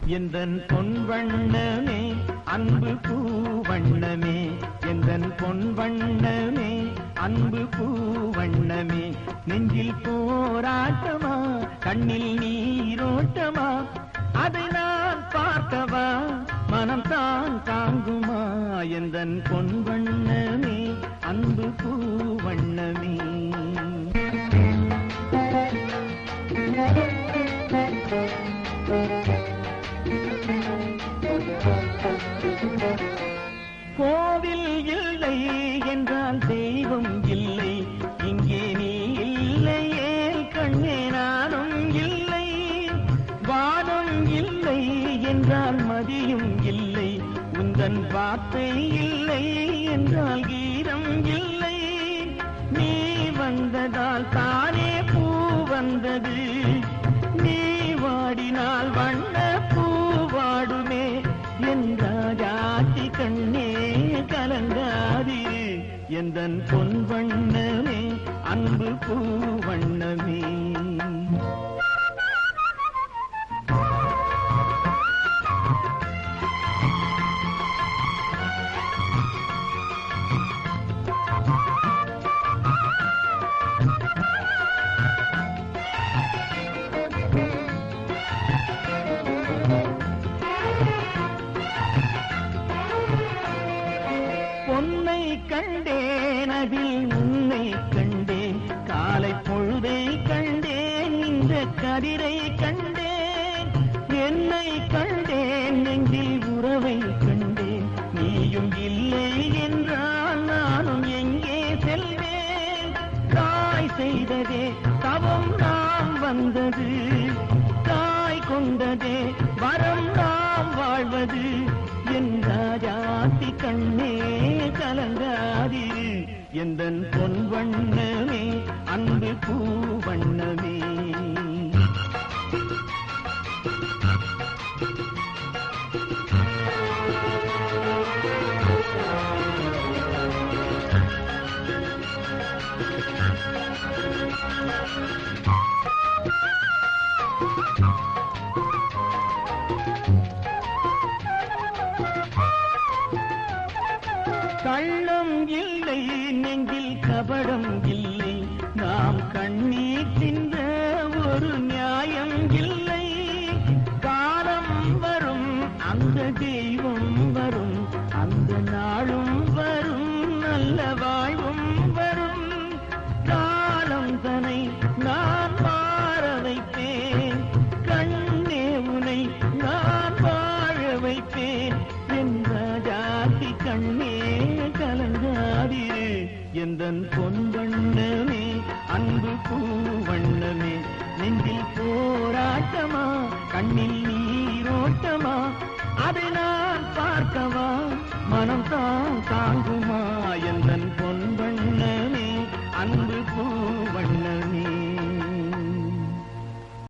எந்தன் பொன் வண்ணமே அன்பு பூவண்ணமே எந்தன் பொன் வண்ணமே அன்பு பூவண்ணமே நெஞ்சில் போராட்டமா கண்ணில் நீரோட்டமா அதை நான் பார்க்கவா மனம் தான் தாங்குமா எந்தன் பொன் வண்ணமே அன்பு பூவண்ணமே கோவில் இல்லை என்றால் தெய்வம் இல்லை இங்கே நீ இல்லையே கண்ணே நானும் இல்லை வானம் இல்லை என்றால் மதியும் இல்லை உந்தன் வார்த்தை இல்லை என்றால் கீதம் இல்லை நீ வந்ததால் தானே பூ வந்தது நீ வாடினால் வண்ண பூ வாடுமே என்றாஜாத்தி கண்ணே கலங்காதிரு எந்தன் பொன் வண்ணமே அன்பு பூ வண்ணமே பொன்னை கண்டேன் அதில் உன்னை கண்டேன் காலை பொழுதை கண்டேன் இந்த கதிரை கண்டேன் என்னை கண்டேன் நெஞ்சில் உறவை கண்டேன் நீயும் இல்லை என்றால் நானும் எங்கே செல்வேன் தாய் செய்ததே தவம் நாம் வந்தது தாய் கொண்டதே வரம் நாம் வாழ்வது என் ராஜாத்தி கண்ணே கலங்காதிரு எந்தன் பொன் வண்ணமே அன்பு பூ வண்ணமே கள்ளம் இல்லை நெஞ்சில் கபடம் இல்லை நாம் கண்ணீர் சிந்த ஒரு நியாயம் இல்லை காலம் வரும் அந்த தெய்வம் வரும் அந்த நாளும் வரும் நல்ல வாழ்வும் வரும் காலம் தனை நான் மாற வைப்பேன் கண்ணே உனை நான் வாழ வைப்பேன் என்ற ஜாதி கண்ணே கலங்காதிரு எந்தன் பொன் வண்ணமே அன்பு பூ வண்ணமே நெஞ்சில் போராட்டமா கண்ணில் நீரோட்டமா அதை நான் பார்க்கவா மனம் தான் தாங்கும்